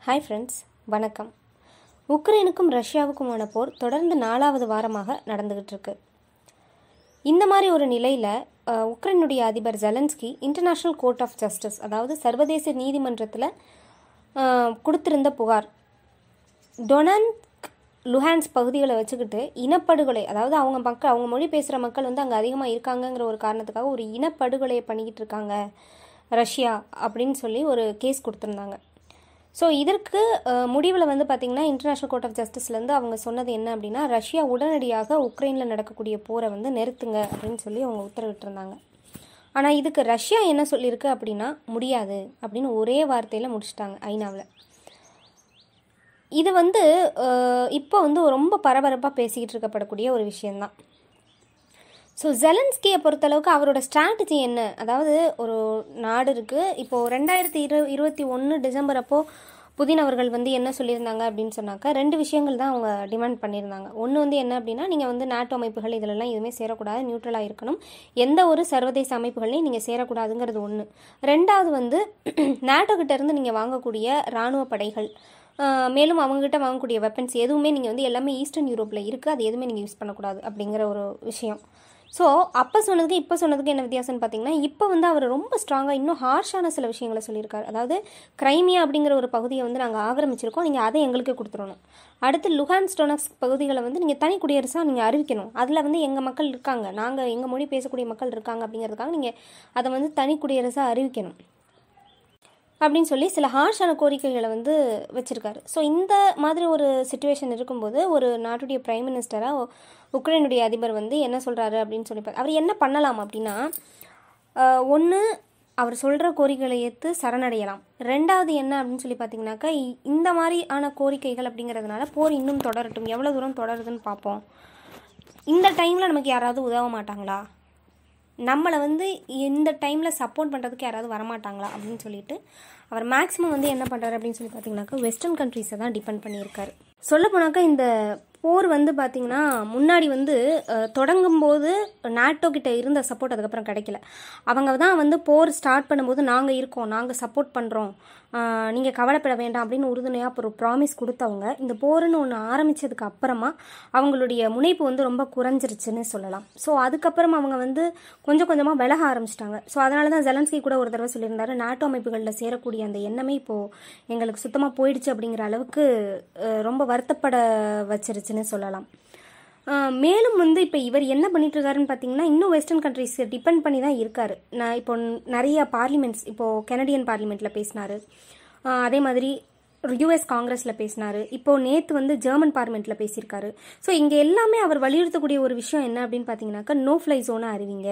hi friends வணக்கம் உக்ரைனுக்கும் ரஷ்யாவுக்குமான போர் தொடர்ந்து நாலாவது வாரமாக நடந்துகிட்டு இருக்கு இந்த மாதிரி ஒரு நிலையில் உக்ரைனுடைய அதிபர் Zelensky international court of justice அதாவது சர்வதேச நீதிமன்றத்தில் கொடுத்திருந்த புகார் டொனான்க் லுஹான்ஸ் பகுதிகளை வச்சுக்கிட்டு இனப்படுகொலை அதாவது அவங்க மக்கள் அவங்க மொழி பேசுகிற மக்கள் வந்து அங்கே அதிகமாக இருக்காங்கங்கிற ஒரு காரணத்துக்காக ஒரு இனப்படுகொலையை பண்ணிக்கிட்டு இருக்காங்க ரஷ்யா அப்படின்னு சொல்லி ஒரு கேஸ் கொடுத்துருந்தாங்க ஸோ இதற்கு முடிவில் வந்து பார்த்திங்கன்னா இன்டர்நேஷ்னல் கோர்ட் ஆஃப் ஜஸ்டிஸ்லேருந்து அவங்க சொன்னது என்ன அப்படின்னா ரஷ்யா உடனடியாக உக்ரைனில் நடக்கக்கூடிய போரை வந்து நிறுத்துங்க அப்படின்னு சொல்லி அவங்க உத்தரவிட்டிருந்தாங்க ஆனால் இதுக்கு ரஷ்யா என்ன சொல்லியிருக்கு அப்படின்னா முடியாது அப்படின்னு ஒரே வார்த்தையில் முடிச்சிட்டாங்க ஐநாவில் இது வந்து இப்போ வந்து ரொம்ப பரபரப்பாக பேசிக்கிட்டு இருக்கப்படக்கூடிய ஒரு விஷயந்தான் ஸோ ஜெலன்ஸ்கியை பொறுத்தளவுக்கு அவரோட ஸ்ட்ராட்டஜி என்ன அதாவது ஒரு நாடு இருக்குது இப்போது ரெண்டாயிரத்தி இரு இருபத்தி ஒன்று டிசம்பர் அப்போது புதின் அவர்கள் வந்து என்ன சொல்லியிருந்தாங்க அப்படின்னு சொன்னாக்கா ரெண்டு விஷயங்கள் தான் அவங்க டிமாண்ட் பண்ணியிருந்தாங்க ஒன்று வந்து என்ன அப்படின்னா நீங்கள் வந்து நாட்டு அமைப்புகள் இதிலெல்லாம் எதுவுமே சேரக்கூடாது நியூட்ரலாக இருக்கணும் எந்த ஒரு சர்வதேச அமைப்புகளையும் நீங்கள் சேரக்கூடாதுங்கிறது ஒன்று ரெண்டாவது வந்து நாட்டோ கிட்டேருந்து நீங்கள் வாங்கக்கூடிய இராணுவ படைகள் மேலும் அவங்ககிட்ட வாங்கக்கூடிய வெப்பன்ஸ் எதுவுமே நீங்கள் வந்து எல்லாமே ஈஸ்டர்ன் யூரோப்பில் இருக்குது அது எதுவுமே நீங்கள் யூஸ் பண்ணக்கூடாது அப்படிங்கிற ஒரு விஷயம் ஸோ அப்போ சொன்னதுக்கு இப்போ சொன்னதுக்கு என்ன வித்தியாசம்னு பார்த்தீங்கன்னா இப்போ வந்து அவர் ரொம்ப ஸ்ட்ராங்காக இன்னும் ஹார்ஷான சில விஷயங்களை சொல்லியிருக்காரு அதாவது கிரைமியா அப்படிங்கிற ஒரு பகுதியை வந்து நாங்கள் ஆக்கிரமிச்சிருக்கோம் நீங்கள் அதை எங்களுக்கு கொடுத்துடணும் அடுத்து லுஹான் ஸ்டோனக்ஸ் பகுதிகளை வந்து நீங்கள் தனி குடியரசாக நீங்கள் அறிவிக்கணும் அதில் வந்து எங்கள் மக்கள் இருக்காங்க நாங்கள் எங்கள் மொழி பேசக்கூடிய மக்கள் இருக்காங்க அப்படிங்கிறதுக்காக நீங்கள் அதை வந்து தனி குடியரசாக அறிவிக்கணும் அப்படின்னு சொல்லி சில ஹார்ஷான கோரிக்கைகளை வந்து வச்சுருக்காரு ஸோ இந்த மாதிரி ஒரு சுச்சுவேஷன் இருக்கும்போது ஒரு நாட்டுடைய பிரைம் மினிஸ்டராக உக்ரைனுடைய அதிபர் வந்து என்ன சொல்கிறாரு அப்படின்னு சொல்லி அவர் என்ன பண்ணலாம் அப்படின்னா ஒன்று அவர் சொல்கிற கோரிக்கைகளை ஏற்று சரணடையலாம் ரெண்டாவது என்ன அப்படின்னு சொல்லி பார்த்தீங்கன்னாக்கா இந்த மாதிரியான கோரிக்கைகள் அப்படிங்கிறதுனால போர் இன்னும் தொடரட்டும் எவ்வளோ தூரம் தொடருதுன்னு பார்ப்போம் இந்த டைமில் நமக்கு யாராவது உதவ மாட்டாங்களா நம்மளை வந்து இந்த டைமில் சப்போர்ட் பண்ணுறதுக்கு யாராவது வரமாட்டாங்களா அப்படின்னு சொல்லிட்டு அவர் மேக்ஸிமம் வந்து என்ன பண்ணுறாரு அப்படின்னு சொல்லி பார்த்தீங்கன்னாக்கா வெஸ்டர்ன் கண்ட்ரீஸை தான் டிபெண்ட் பண்ணியிருக்காரு சொல்ல போனாக்கா இந்த போர் வந்து பார்த்திங்கன்னா முன்னாடி வந்து தொடங்கும் போது நாட்டோ கிட்ட இருந்த சப்போர்ட் அதுக்கப்புறம் கிடைக்கல அவங்க தான் வந்து போர் ஸ்டார்ட் பண்ணும்போது நாங்கள் இருக்கோம் நாங்கள் சப்போர்ட் பண்ணுறோம் நீங்கள் கவலைப்பட வேண்டாம் அப்படின்னு உறுதுணையாக ஒரு ப்ராமிஸ் கொடுத்தவங்க இந்த போருன்னு ஒன்று ஆரம்பித்ததுக்கு அப்புறமா அவங்களுடைய முனைப்பு வந்து ரொம்ப குறைஞ்சிருச்சுன்னு சொல்லலாம் ஸோ அதுக்கப்புறம் அவங்க வந்து கொஞ்சம் கொஞ்சமாக விலக ஆரம்பிச்சிட்டாங்க ஸோ அதனால தான் ஜெலன்ஸ்கி கூட ஒரு தடவை சொல்லியிருந்தாரு நாட்டோ அமைப்புகளில் சேரக்கூடிய அந்த எண்ணமே இப்போது எங்களுக்கு சுத்தமாக போயிடுச்சு அப்படிங்கிற அளவுக்கு ரொம்ப வருத்தப்பட வச்சிருச்சுன்னு சொல்லலாம் மேலும் வந்து இப்போ இவர் என்ன பண்ணிட்டு இருக்காருன்னு பார்த்தீங்கன்னா இன்னும் வெஸ்டர்ன் கண்ட்ரிஸ் டிபெண்ட் பண்ணி தான் இருக்காரு நான் இப்போ நிறைய பார்லிமெண்ட்ஸ் இப்போது கெனடியன் பார்லிமெண்ட்டில் பேசினார் அதே மாதிரி யூஎஸ் காங்கிரஸில் பேசினார் இப்போது நேற்று வந்து ஜெர்மன் பார்லிமெண்ட்டில் பேசியிருக்காரு ஸோ இங்கே எல்லாமே அவர் வலியுறுத்தக்கூடிய ஒரு விஷயம் என்ன அப்படின்னு பார்த்தீங்கன்னாக்கா நோ ஃப்ளை ஜோனை அறிவிங்க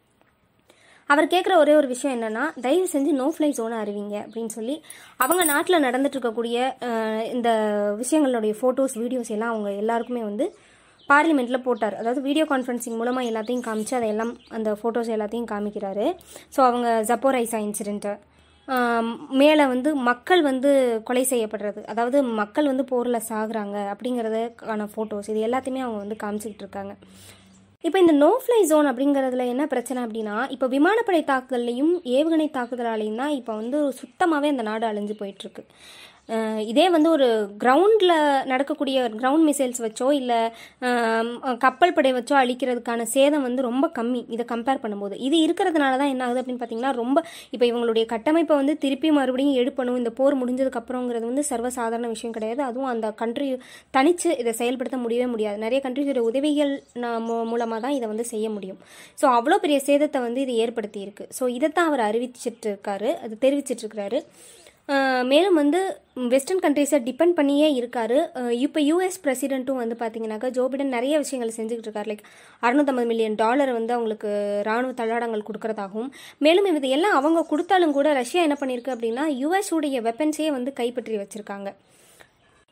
அவர் கேட்குற ஒரே ஒரு விஷயம் என்னன்னா தயவு செஞ்சு நோ ஃப்ளை ஜோனை அறிவிங்க அப்படின்னு சொல்லி அவங்க நாட்டில் நடந்துட்டு இருக்கக்கூடிய இந்த விஷயங்களுடைய ஃபோட்டோஸ் வீடியோஸ் எல்லாம் அவங்க எல்லாருக்குமே வந்து பார்லிமெண்ட்டில் போட்டார் அதாவது வீடியோ கான்ஃபரன்சிங் மூலமாக எல்லாத்தையும் காமிச்சு அதையெல்லாம் அந்த ஃபோட்டோஸ் எல்லாத்தையும் காமிக்கிறாரு ஸோ அவங்க ஜப்போரைசா இன்சிடென்ட்டு மேலே வந்து மக்கள் வந்து கொலை செய்யப்படுறது அதாவது மக்கள் வந்து போரில் சாகுறாங்க அப்படிங்கிறதுக்கான ஃபோட்டோஸ் இது எல்லாத்தையுமே அவங்க வந்து காமிச்சிக்கிட்டு இருக்காங்க இப்போ இந்த நோ ஃப்ளை ஜோன் அப்படிங்கிறதுல என்ன பிரச்சனை அப்படின்னா இப்போ விமானப்படை தாக்குதல்லையும் ஏவுகணை தாக்குதலாலையும் தான் இப்போ வந்து சுத்தமாகவே அந்த நாடு அழிஞ்சு போயிட்டுருக்கு இதே வந்து ஒரு கிரவுண்டில் நடக்கக்கூடிய கிரவுண்ட் மிசைல்ஸ் வச்சோ இல்லை கப்பல் படை வச்சோ அழிக்கிறதுக்கான சேதம் வந்து ரொம்ப கம்மி இதை கம்பேர் பண்ணும்போது இது இருக்கிறதுனால தான் என்ன ஆகுது அப்படின்னு பார்த்தீங்கன்னா ரொம்ப இப்போ இவங்களுடைய கட்டமைப்பை வந்து திருப்பி மறுபடியும் எழுப்பணும் இந்த போர் முடிஞ்சதுக்கு அப்புறங்கிறது வந்து சர்வசாதாரண விஷயம் கிடையாது அதுவும் அந்த கண்ட்ரி தனித்து இதை செயல்படுத்த முடியவே முடியாது நிறைய கண்ட்ரிஸோட உதவிகள் மூலமாக தான் இதை வந்து செய்ய முடியும் ஸோ அவ்வளோ பெரிய சேதத்தை வந்து இது ஏற்படுத்தி இருக்கு ஸோ இதைத்தான் அவர் அறிவிச்சிட்டு இருக்காரு அது தெரிவிச்சிட்டு இருக்கிறாரு மேலும் வந்து வெஸ்டர்ன் கண்ட்ரீஸை டிபெண்ட் பண்ணியே இருக்காரு இப்போ யூஎஸ் பிரசிடென்ட்டும் வந்து பார்த்தீங்கன்னாக்கா ஜோ பிடன் நிறைய விஷயங்கள் செஞ்சுக்கிட்டு இருக்காரு லைக் அறுநூத்தம்பது மில்லியன் டாலர் வந்து அவங்களுக்கு ராணுவ தள்ளாடங்கள் கொடுக்கறதாகவும் மேலும் இது எல்லாம் அவங்க கொடுத்தாலும் கூட ரஷ்யா என்ன பண்ணியிருக்கு அப்படின்னா யூஎஸ் உடைய வெப்பன்ஸே வந்து கைப்பற்றி வச்சிருக்காங்க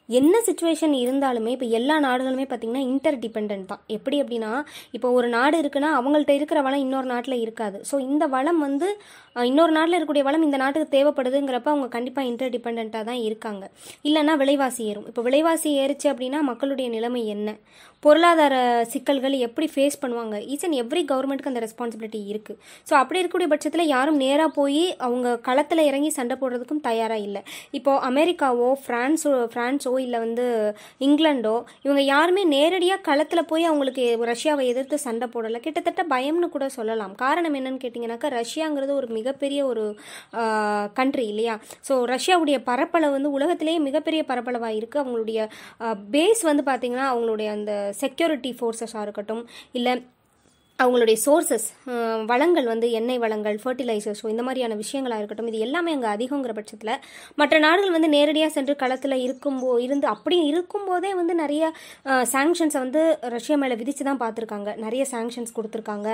என்ன சுச்சுவேஷன் இருந்தாலுமே இப்போ எல்லா நாடுகளுமே பார்த்தீங்கன்னா இன்டர் டிபெண்ட் தான் எப்படி அப்படின்னா இப்போ ஒரு நாடு இருக்குன்னா அவங்கள்ட்ட இருக்கிற வளம் இன்னொரு நாட்டில் இருக்காது ஸோ இந்த வளம் வந்து அஹ், இன்னொரு நாட்டில் இருக்கக்கூடிய வளம் இந்த நாட்டுக்கு தேவைப்படுதுங்கிறப்ப அவங்க கண்டிப்பாக இன்டர் டிபெண்ட்டாக தான் இருக்காங்க இல்லைன்னா விலைவாசி ஏறும் இப்போ விலைவாசி ஏறுச்சு அப்படின்னா மக்களுடைய நிலைமை என்ன பொருளாதார சிக்கல்கள் எப்படி ஃபேஸ் பண்ணுவாங்க ஈச் அண்ட் எவ்ரி கவர்மெண்ட்டுக்கு அந்த ரெஸ்பான்சிபிலிட்டி இருக்குது ஸோ அப்படி இருக்கக்கூடிய பட்சத்தில் யாரும் நேராக போய் அவங்க களத்தில் இறங்கி சண்டை போடுறதுக்கும் தயாராக இல்லை இப்போ அமெரிக்காவோ ஃப்ரான்ஸோ ஃப்ரான்ஸோ இல்லை வந்து இங்கிலாண்டோ இவங்க யாருமே நேரடியாக களத்தில் போய் அவங்களுக்கு ரஷ்யாவை எதிர்த்து சண்டை போடலை கிட்டத்தட்ட பயம்னு கூட சொல்லலாம் காரணம் என்னன்னு கேட்டிங்கனாக்கா ரஷ்யாங்கிறது ஒரு மிகப்பெரிய ஒரு கண்ட்ரி இல்லையா ஸோ ரஷ்யாவுடைய பரப்பளவு வந்து உலகத்திலேயே மிகப்பெரிய பரப்பளவாக இருக்குது அவங்களுடைய பேஸ் வந்து பார்த்திங்கன்னா அவங்களுடைய அந்த செக்யூரிட்டி ஃபோர்ஸஸாக இருக்கட்டும் இல்லை அவங்களுடைய சோர்சஸ் வளங்கள் வந்து எண்ணெய் வளங்கள் ஃபர்டிலைசர்ஸோ இந்த மாதிரியான விஷயங்களாக இருக்கட்டும் இது எல்லாமே அங்கே அதிகங்கிற பட்சத்தில் மற்ற நாடுகள் வந்து நேரடியாக சென்று களத்தில் இருக்கும்போ இருந்து அப்படி இருக்கும்போதே வந்து நிறைய சாங்ஷன்ஸை வந்து ரஷ்யா மேலே விதித்து தான் பார்த்துருக்காங்க நிறைய சாங்ஷன்ஸ் கொடுத்துருக்காங்க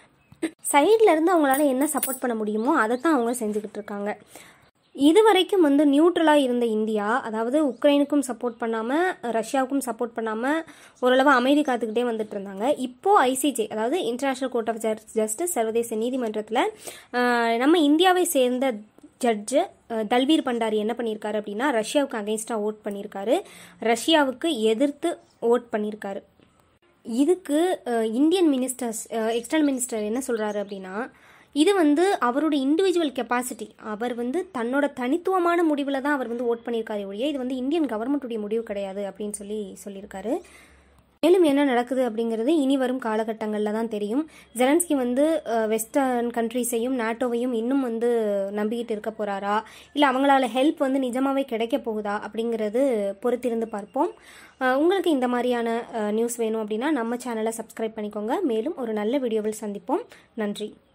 சைடில் இருந்து அவங்களால என்ன சப்போர்ட் பண்ண முடியுமோ அதை தான் அவங்க செஞ்சுக்கிட்டு இருக்காங்க இது வரைக்கும் வந்து நியூட்ரலாக இருந்த இந்தியா அதாவது உக்ரைனுக்கும் சப்போர்ட் பண்ணாமல் ரஷ்யாவுக்கும் சப்போர்ட் பண்ணாமல் ஓரளவு அமைதி காத்துக்கிட்டே வந்துட்டு இருந்தாங்க இப்போ ஐசிஜே அதாவது இன்டர்நேஷனல் கோர்ட் ஆஃப் ஜஸ்டிஸ் சர்வதேச நீதிமன்றத்தில் நம்ம இந்தியாவை சேர்ந்த ஜட்ஜு தல்வீர் பண்டாரி என்ன பண்ணியிருக்காரு அப்படின்னா ரஷ்யாவுக்கு அகைன்ஸ்டாக ஓட் பண்ணியிருக்காரு ரஷ்யாவுக்கு எதிர்த்து ஓட் பண்ணியிருக்காரு இதுக்கு ah, Indian ministers external minister என்ன சொல்கிறாரு அப்படின்னா இது வந்து அவருடைய இண்டிவிஜுவல் கெப்பாசிட்டி அவர் வந்து தன்னோட தனித்துவமான முடிவில் தான் அவர் வந்து ஓட் பண்ணியிருக்காரு ஒழிய இது வந்து இந்தியன் கவர்மெண்ட்டுடைய முடிவு கிடையாது அப்படின்னு சொல்லி சொல்லியிருக்காரு மேலும் என்ன நடக்குது அப்படிங்கிறது இனி வரும் காலகட்டங்களில் தான் தெரியும் ஜெலன்ஸ்கி வந்து வெஸ்டர்ன் கண்ட்ரீஸையும் நாட்டோவையும் இன்னும் வந்து நம்பிக்கிட்டு இருக்க போகிறாரா இல்லை அவங்களால ஹெல்ப் வந்து நிஜமாவே கிடைக்க போகுதா அப்படிங்கிறது பொறுத்திருந்து பார்ப்போம் அஹ், உங்களுக்கு இந்த மாதிரியான நியூஸ் வேணும் அப்படின்னா நம்ம சேனலை சப்ஸ்கிரைப் பண்ணிக்கோங்க மேலும் ஒரு நல்ல வீடியோவில் சந்திப்போம் நன்றி